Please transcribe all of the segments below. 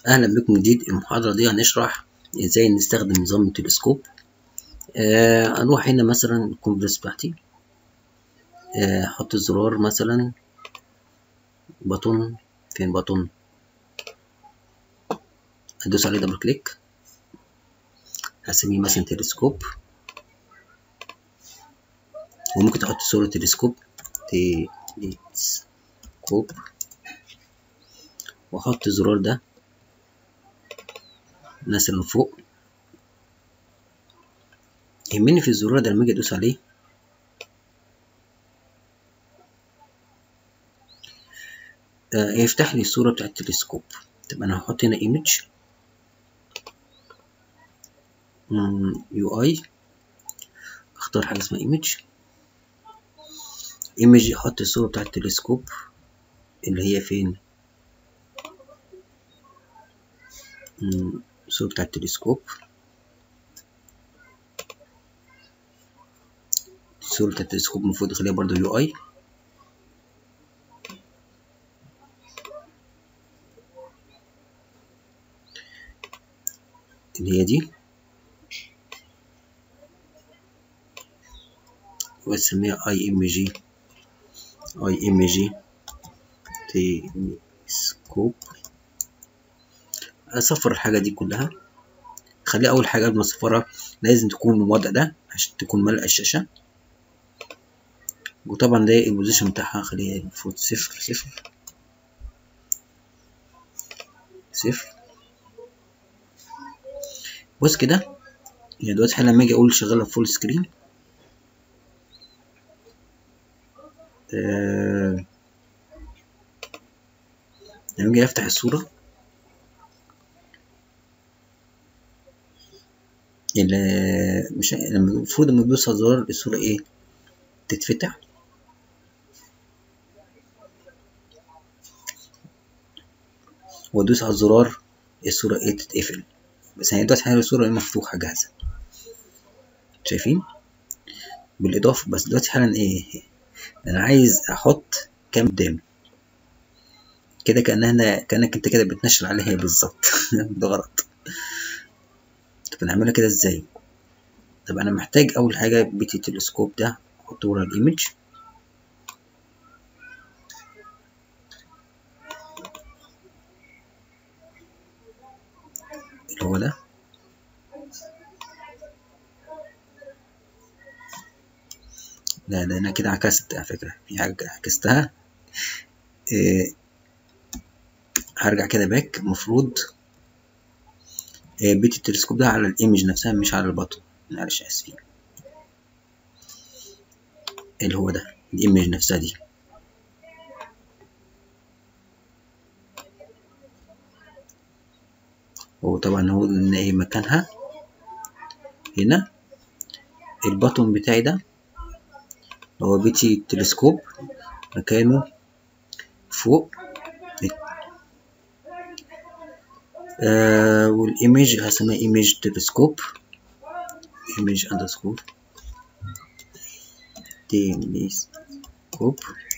أهلا بكم جديد المحاضرة دي هنشرح ازاي نستخدم نظام التلسكوب آه هنروح هنا مثلا الكونفرس بتاعتي آه، احط الزرار مثلا بطن فين بطن ادوس عليه دبل كليك هسميه مثلا تلسكوب وممكن تحط صورة تلسكوب تلسكوب واحط الزرار ده مثلا فوق يهمني في الزرار ده لما اجي ادوس عليه آه يفتح لي الصورة بتاعت التلسكوب طب انا هحط هنا ايمج يو اي اختار حاجة اسمها ايمج ايمج احط الصورة بتاعت التلسكوب اللي هي فين الصورة بتاعت التلسكوب صورة التلسكوب المفروض اخليها برضو يو اي اللي هي دي واسميها اي ام جي اي ام جي تلسكوب اصفر الحاجة دي كلها خليها اول حاجة قبل ما اصفرها لازم تكون الوضع ده عشان تكون ملء الشاشة وطبعا ده البوزيشن بتاعها خليها المفروض صفر صفر صفر بص كده يعني دلوقتي حالا لما اجي اقول شغاله فول سكرين آه لما اجي افتح الصوره اللي مش لما المفروض لما تدوس على زرار الصوره ايه تتفتح وادوس على الزرار الصوره ايه تتقفل بس هي دلوقتي حاليا الصورة مفتوحة جاهزة شايفين بالإضافة بس دلوقتي حالا إيه أنا عايز أحط كام قدام كده كأنها كأنك أنت كده بتنشر عليها بالظبط ده غلط طب نعملها كده إزاي طب أنا محتاج أول حاجة بيت التلسكوب ده أحطه ورا الإيمج اللي هو ده لا ده انا كده عكست على فكرة في حاجة عكستها إيه هرجع كده باك المفروض إيه بيت التلسكوب ده على الايمج نفسها مش على البطن معلش اسفين اللي هو ده الايمج نفسها دي هو طبعا هو ان ايه مكانها هنا البطن بتاعي ده هو بيتي التلسكوب مكانه فوق آه والايمج هسميها ايمج تلسكوب ايمج اندرسكور تلسكوب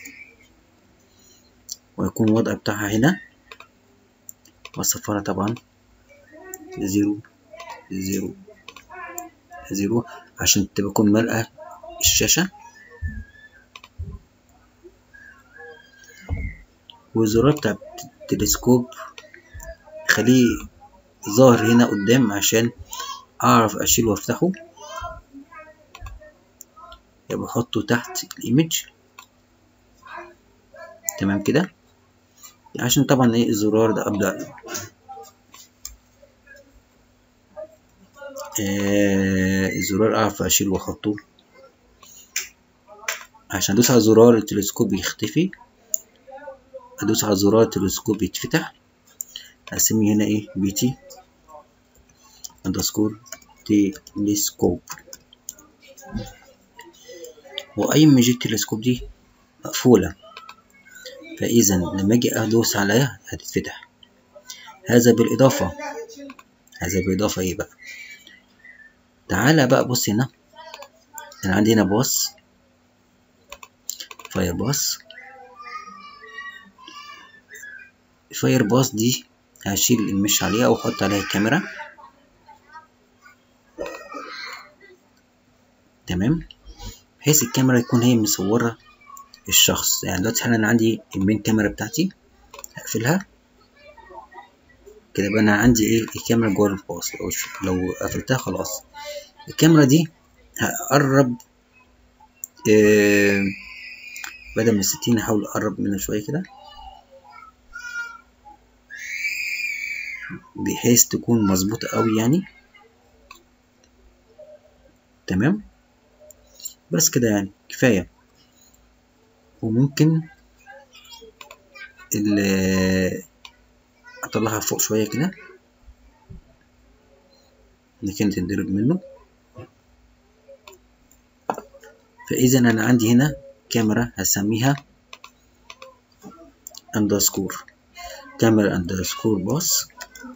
ويكون الوضع بتاعها هنا والصفارة طبعا زيرو زيرو زيرو عشان تكون ملأة الشاشة والزرار بتاع التلسكوب خليه ظاهر هنا قدام عشان اعرف اشيله وافتحه يبقى احطه تحت الايمج تمام كده عشان طبعا ايه الزرار ده ابدا آه الزرار اعرف اشيله واحطه عشان ادوس على زرار التلسكوب يختفي ادوس على زرار التلسكوب يتفتح هسمي هنا ايه بيتي اندرسكور تلسكوب واي مجي التلسكوب دي مقفولة فاذا لما اجي ادوس عليها هتتفتح هذا بالاضافة هذا بالاضافة ايه بقى تعالى بقى بص هنا انا عندي هنا باص فاير باص الفاير باص دي هشيل المش عليها واحط عليها الكاميرا تمام بحيث الكاميرا يكون هي مصورة الشخص يعني دلوقتي حالا انا عندي المين كاميرا بتاعتي هقفلها كده بقى انا عندي ايه الكاميرا جوه الباص لو لو قفلتها خلاص الكاميرا دي هقرب آه بدل من الستين هحاول اقرب منها شوية كده بحيث تكون مظبوطة قوي يعني تمام بس كده يعني كفاية وممكن اطلعها فوق شوية كده لكن تنضرب منه فإذا أنا عندي هنا كاميرا هسميها اندرسكور كاميرا اندرسكور باص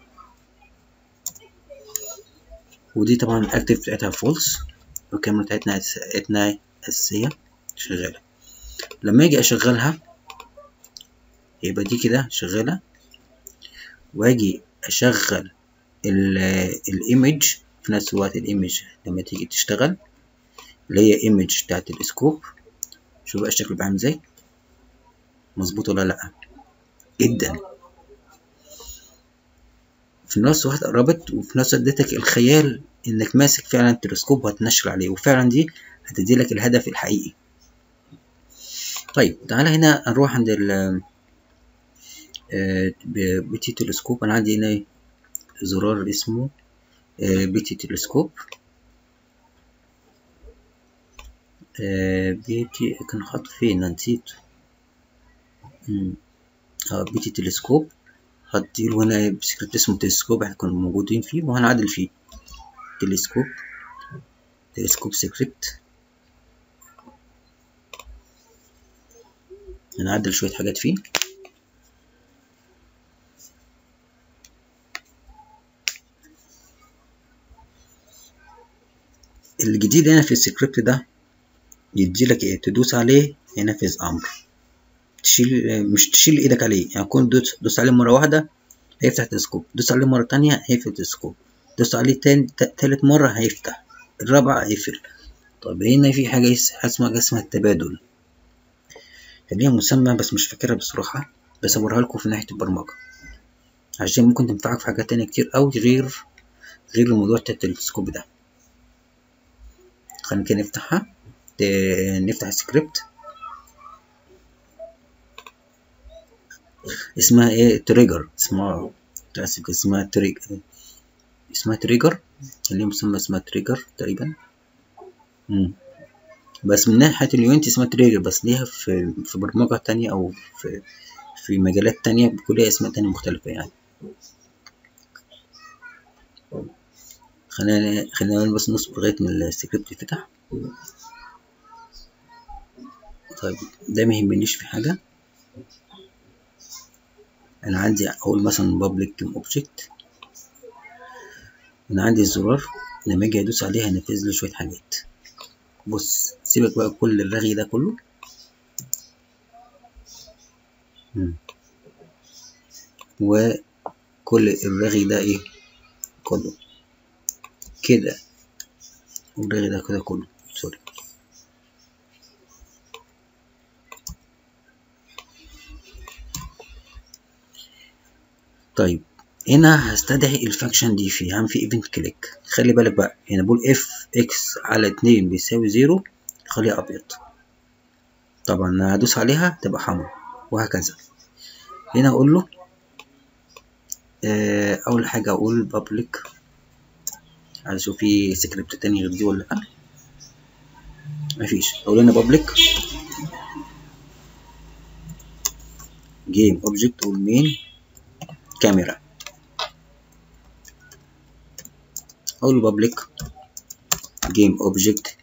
ودي طبعا الاكتف بتاعتها فولس والكاميرا بتاعتنا بتاعتنا أساسية شغالة لما أجي أشغلها يبقى دي كده شغالة وأجي أشغل الإيمج في نفس الوقت الإيمج لما تيجي تشتغل اللي هي إيمج بتاعت السكوب شوف بقى الشكل بعمل ازاي مظبوط ولا لأ جدا في نفس الوقت قربت وفي نفس الوقت اديتك الخيال انك ماسك فعلا تلسكوب وهتنشر عليه وفعلا دي هتدي لك الهدف الحقيقي طيب تعالى هنا نروح عند ال بيتي تلسكوب انا عندي هنا زرار اسمه بيتي تلسكوب بيتي كان حاط فين نسيت اه بيتي تلسكوب هديله هنا سكريبت اسمه تلسكوب احنا كنا موجودين فيه وهنعدل فيه تلسكوب تلسكوب سكريبت هنعدل شوية حاجات فيه الجديد هنا في السكريبت ده يديلك ايه تدوس عليه ينفذ امر تشيل مش تشيل ايدك عليه يعني كون دوس دوس عليه مره واحده هيفتح التلسكوب دوس عليه مره تانية هيقفل التلسكوب دوس عليه تاني تالت مره هيفتح الرابعه هيقفل طب هنا في حاجه اسمها اسمها التبادل ليها مسمى بس مش فاكرها بصراحه بس اوريها لكم في ناحيه البرمجه عشان ممكن تنفعك في حاجات تانية كتير أوي غير غير الموضوع بتاع التلسكوب ده خلينا كده نفتحها نفتح السكريبت اسمها ايه تريجر اسمها متأسف اسمها تريجر اسمها تريجر اللي مسمى اسمها تريجر تقريبا مم. بس من ناحية اليونتي اسمها تريجر بس ليها في في برمجة تانية أو في في مجالات تانية بيكون ليها أسماء تانية مختلفة يعني خلينا خلينا بس نصبر لغاية ما السكريبت يفتح طيب ده ما يهمنيش في حاجة أنا عندي أقول مثلا public game object أنا عندي الزرار لما أجي أدوس عليه هينفذ لي شوية حاجات بص سيبك بقى كل الرغي ده كله مم. وكل الرغي ده ايه كله كده الرغي ده كده كله سوري طيب هنا هستدعي الفاكشن دي في هعمل في ايفنت كليك خلي بالك بقى هنا بقول اف اكس على اتنين بيساوي زيرو خليها ابيض طبعا هدوس عليها تبقى حمرا وهكذا هنا اقول له آه اول حاجه اقول بابليك عايز اشوف في سكريبت تاني غير دي ولا لا مفيش اقول هنا بابليك جيم اوبجكت والمين كاميرا اقول بابليك جيم اوبجكت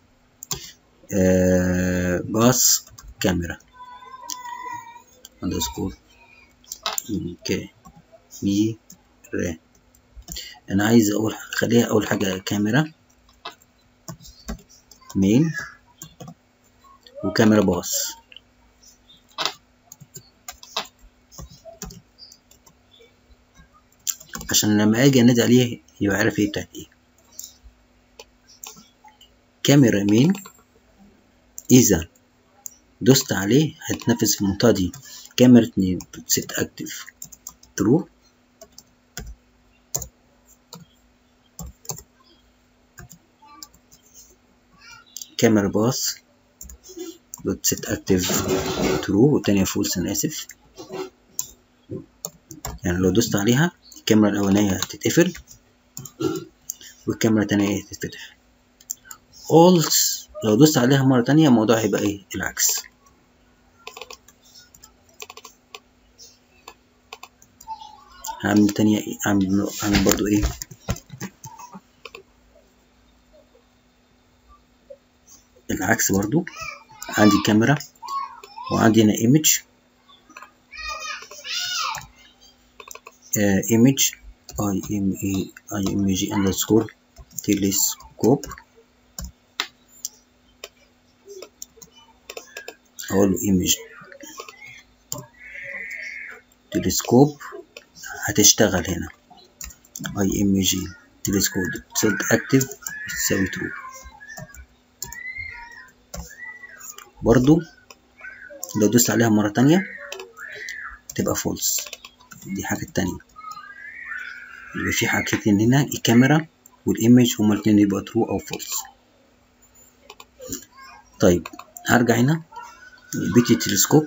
باص كاميرا اندرسكور اوكي مي ر انا عايز اقول خليها اول حاجه كاميرا مين وكاميرا باص عشان لما اجي انادي عليه يبقى عارف ايه بتاعت ايه كاميرا مين اذا دوست عليه هتنفذ في المنطقة دي كاميرا اتنين بتست اكتف ترو كاميرا باص دوت سيت اكتف ترو والتانية فولس انا اسف يعني لو دوست عليها الكاميرا الاولانية هتتقفل والكاميرا التانية هتتفتح اولس لو دوست عليها مرة تانية الموضوع هيبقى ايه العكس هعمل تانية ايه هعمل هعمل برضو ايه العكس برضو عندي كاميرا وعندي هنا ايمج ايمج اي ام اي اي ام جي اندرسكور تيليسكوب اقول له ايمج تلسكوب هتشتغل هنا اي ام جي تلسكوب سيت اكتف تساوي ترو برضو لو دوست عليها مرة تانية تبقى فولس دي حاجة تانية يبقى في حاجتين هنا الكاميرا والايمج هما الاتنين يبقى ترو او فولس طيب هرجع هنا بيتي تلسكوب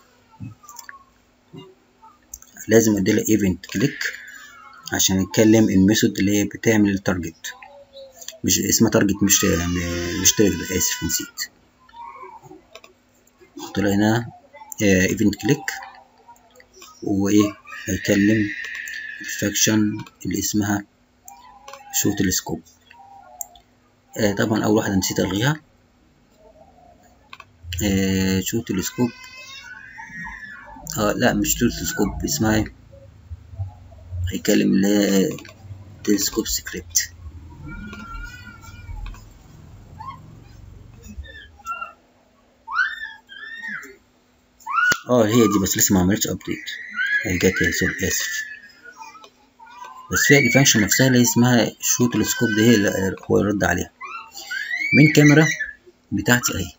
لازم اديلها ايفنت كليك عشان نتكلم الميثود اللي هي بتعمل التارجت مش اسمها تارجت مش مش تارجت اسف نسيت قلت له هنا ايفنت كليك وايه هيكلم الفاكشن اللي اسمها شو تلسكوب آه طبعا اول واحده نسيت الغيها آه شو تلسكوب اه لا مش تلسكوب اسمها ايه هيكلم اللي هي تلسكوب سكريبت اه هي دي بس لسه ما عملتش ابديت هي جت يا سوري اسف بس فيها الفانكشن نفسها اللي اسمها شو تلسكوب دي هي اللي هو يرد عليها من كاميرا بتاعتي اهي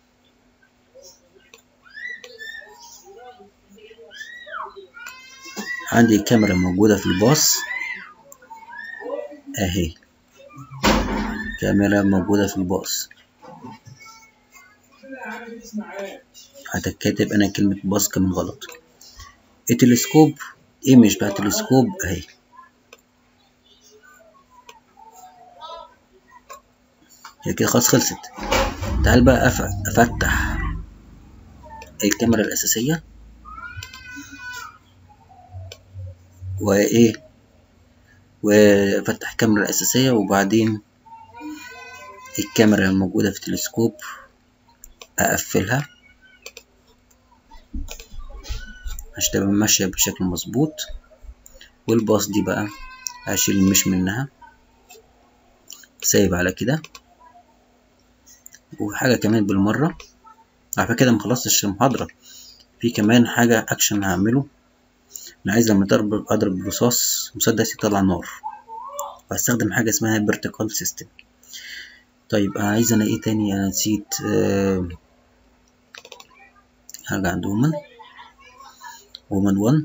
عندي كاميرا موجودة في الباص اهي كاميرا موجودة في الباص هتكتب انا كلمة باص كمان غلط التلسكوب ايمج بتاع التلسكوب اهي هي كده خلاص خلصت تعال بقى افتح الكاميرا الاساسية وايه وافتح الكاميرا الاساسية وبعدين الكاميرا الموجودة في التلسكوب اقفلها عشان تبقى ماشية بشكل مظبوط والباص دي بقى هشيل المش منها سايب على كده وحاجة كمان بالمرة على كده مخلصتش المحاضرة في كمان حاجة أكشن هعمله أنا عايز لما أضرب أضرب برصاص مسدس يطلع نار بستخدم حاجة اسمها فيرتيكال سيستم طيب أنا عايز أنا إيه تاني أنا نسيت أه هرجع عند وومن وومن ون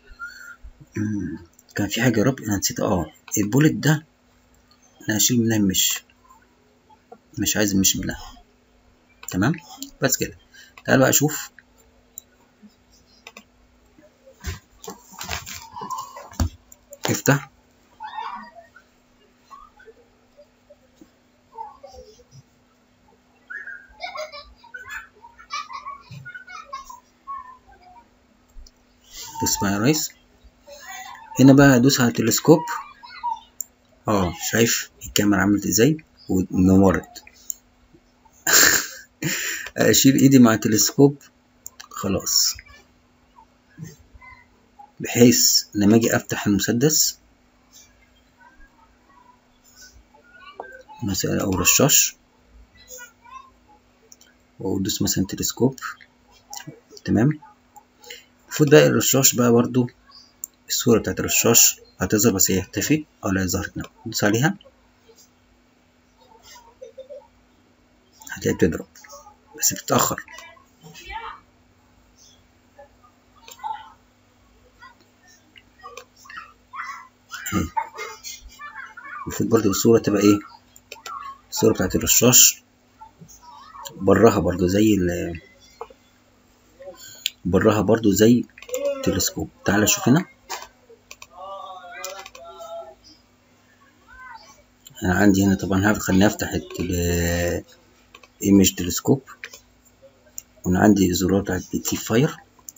كان في حاجة يا رب أنا نسيت اه البولت ده أنا هشيل منها المش مش عايز المش منها تمام بس كده تعال بقى أشوف افتح بص بقى يا ريس هنا بقى ادوس على التلسكوب اه شايف الكاميرا عملت ازاي ونورت اشيل ايدي مع التلسكوب خلاص بحيث لما اجي افتح المسدس مثلا او رشاش وادوس مثلا تلسكوب تمام المفروض بقى الرشاش بقى برضو الصورة بتاعت الرشاش هتظهر بس هي هتختفي او لا ظهرت نعم ندوس عليها هتلاقي بتضرب بس بتتأخر اهي المفروض برضو الصورة تبقى ايه الصورة بتاعت الرشاش براها برضو زي ال براها برضو زي التلسكوب تعالى شوف هنا انا عندي هنا طبعا هاخد خليني افتح الايمج تلسكوب وانا عندي زرار بتاعت بي تي فاير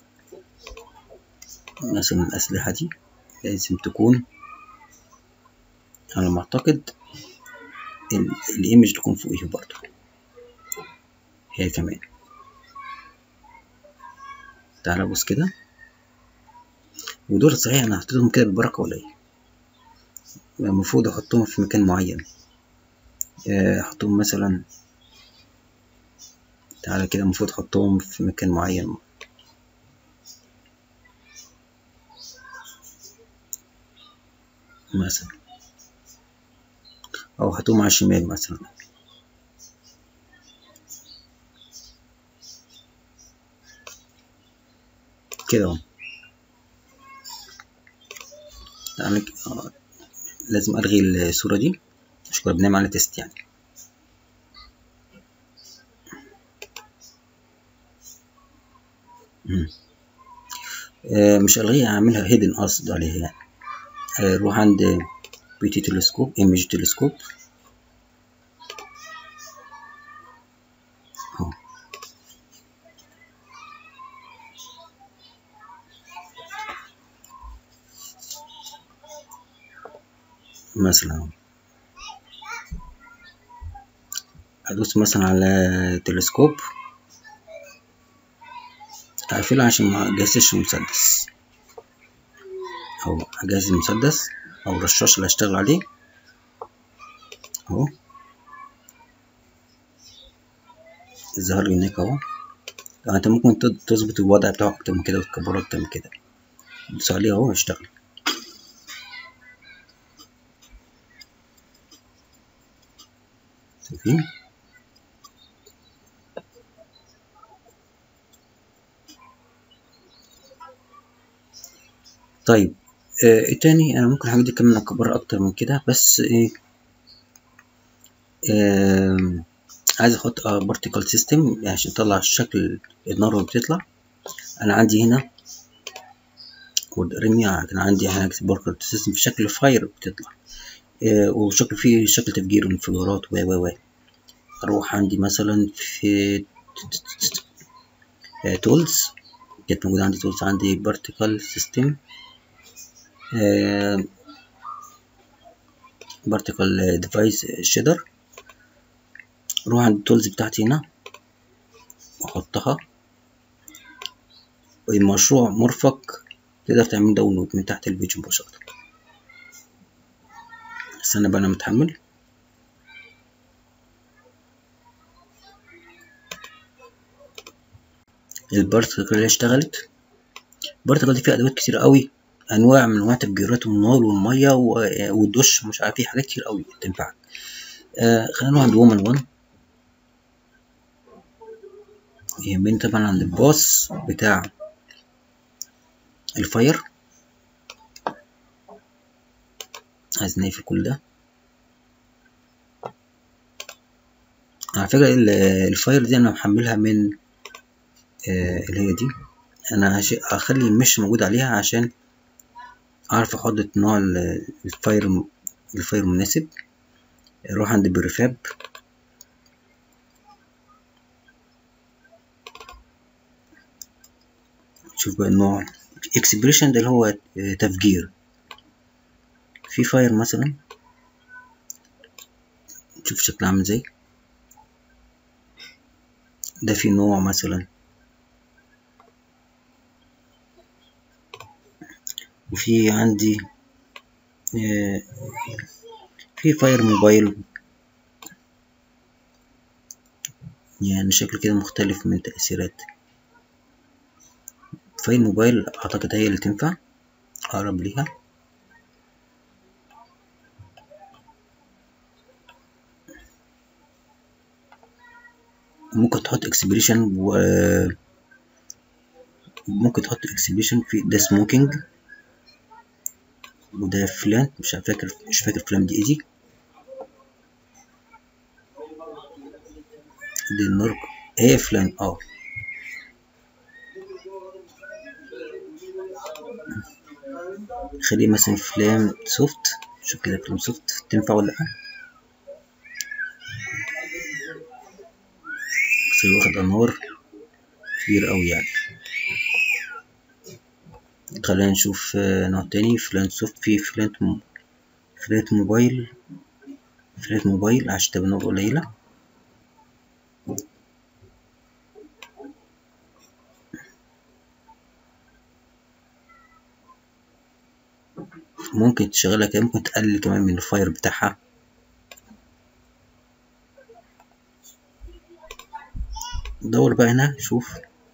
مثلا الاسلحة دي لازم تكون على ما اعتقد الايمج تكون فوقيه برضو هي كمان تعالى بص كده ودول صحيح انا حطيتهم كده بالبركة ولا ايه المفروض احطهم في مكان معين احطهم مثلا تعالى كده المفروض احطهم في مكان معين مثلا او احطهم على الشمال مثلا كده اهو تعالى آه. لازم الغي الصورة دي مش كنا بنعمل على تيست يعني آه مش الغيها اعملها هيدن قصد عليها يعني آه روح عند بي تي تلسكوب ايمج تلسكوب اهو مثلا ادوس مثلا على تلسكوب اقفلها عشان ما اجهزش المسدس او اجهز المسدس او الرشاش اللي هشتغل عليه اهو ظهر لي هناك اهو انت ممكن تظبط الوضع بتاعه اكتر من كده وتكبره اكتر من كده تدوس عليه اهو هيشتغل شايفين طيب آه التاني انا ممكن الحاجات دي كمان اكبرها اكتر من كده بس ايه آه عايز احط بارتيكل سيستم عشان اطلع شكل النار وهي بتطلع انا عندي هنا رمية كان عندي هنا بارتيكل سيستم في شكل فاير بتطلع آه وشكل فيه شكل تفجير وانفجارات و و و اروح عندي مثلا في تولز كانت موجودة عندي تولز عندي بارتيكل سيستم بارتيكل ديفايس شيدر اروح عند التولز بتاعتي هنا واحطها والمشروع مرفق تقدر تعمل داونلود من تحت الفيديو مباشرة استنى بقى انا متحمل البارتيكل اللي اشتغلت البارتيكل دي فيها ادوات كتير قوي انواع من انواع تفجيرات النار والميه والدش مش عارف ايه حاجات كتير قوي تنفعك آه خلينا نروح عند وومن 1 يهمني طبعا عند الباص بتاع الفاير عايز نقفل كل ده على فكرة الفاير دي انا محملها من آه اللي هي دي انا هخلي المش موجود عليها عشان اعرف احدد نوع الفاير الفاير المناسب اروح عند بريفاب شوف بقى النوع اكسبريشن ده اللي هو تفجير في فاير مثلا شوف شكله عامل ازاي ده في نوع مثلا وفي عندي في فاير موبايل يعني شكل كده مختلف من تأثيرات فاير موبايل أعتقد هي اللي تنفع أقرب ليها ممكن تحط اكسبريشن و ممكن تحط اكسبريشن في ده سموكينج وده فلان مش فاكر مش فاكر فلان دي ايه دي دي النار هي فلان اه خليه مثلا فلام سوفت شوف كده فلام سوفت تنفع ولا لا بس واخد انوار كتير اوي يعني خلينا نشوف نوع تاني فلان سوفت في فلانت م... فلات موبايل فلات موبايل عشان تبقى نور قليلة ممكن تشغلها كده ممكن تقلل كمان من الفاير بتاعها دور بقى هنا شوف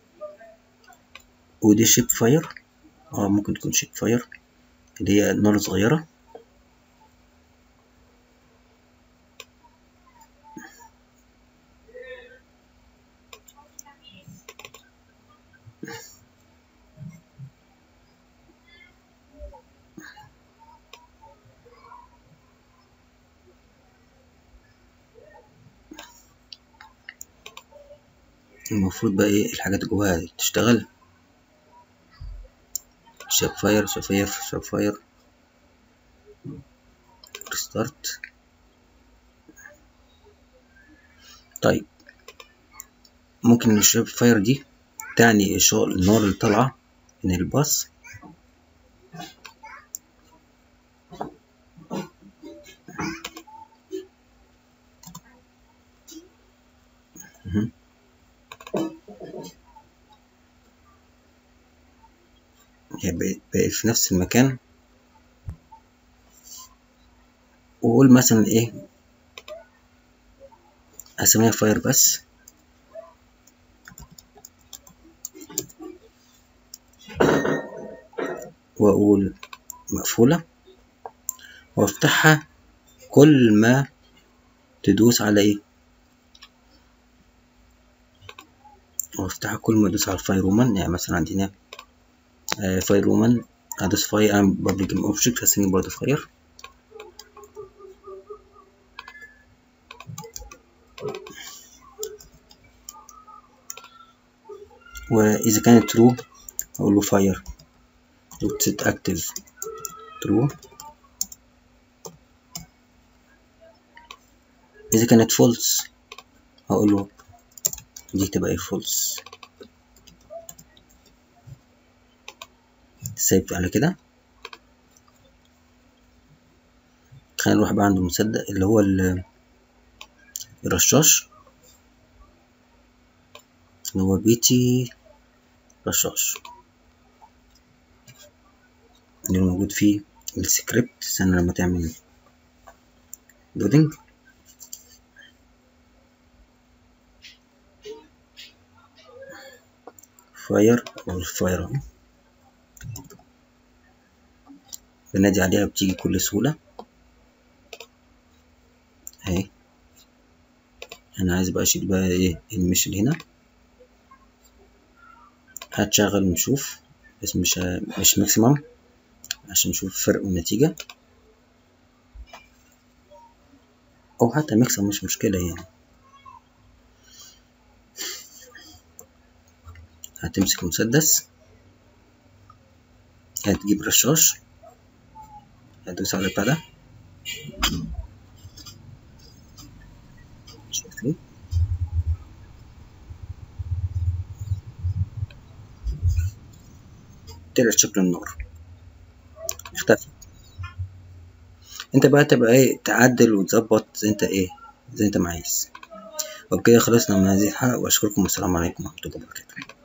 ودي شيب فاير اه ممكن تكون شيب فاير اللي هي نار صغيرة المفروض بقى ايه الحاجات جواها تشتغل شاب فاير شفاير شاب فاير ريستارت طيب ممكن الشاب فاير دي تعني شغل النار اللي طالعة من الباص هي بقت في نفس المكان وقول مثلا ايه اسميها فاير بس واقول مقفولة وافتحها كل ما تدوس على ايه وافتحها كل ما تدوس على الفاير رومان يعني مثلا عندنا فاير رومان هدوس فاير اعمل بابليك جيم اوبجكت هسميه برضه فاير واذا كانت ترو اقول له فاير دوت set active true اذا كانت false هقول له دي تبقى ايه false سيف على كده خلينا نروح بقى عند المصدق اللي هو الرشاش اللي هو بيتي رشاش اللي موجود فيه السكريبت استنى لما تعمل لودنج فاير او الفاير اهو بنادي عليها بتيجي بكل سهولة اهي انا عايز بقى اشيل بقى ايه المش اللي هنا هتشغل ونشوف بس مش مش ماكسيمم عشان نشوف فرق النتيجة او حتى ماكسيمم مش مشكلة يعني هتمسك مسدس هتجيب رشاش هتدوس على البتاع ده شايفين طلعت شكل النار اختفت انت بقى تبقى ايه تعدل وتظبط زي انت ايه زي انت ما عايز وبكده خلصنا من هذه الحلقة واشكركم والسلام عليكم ورحمة الله وبركاته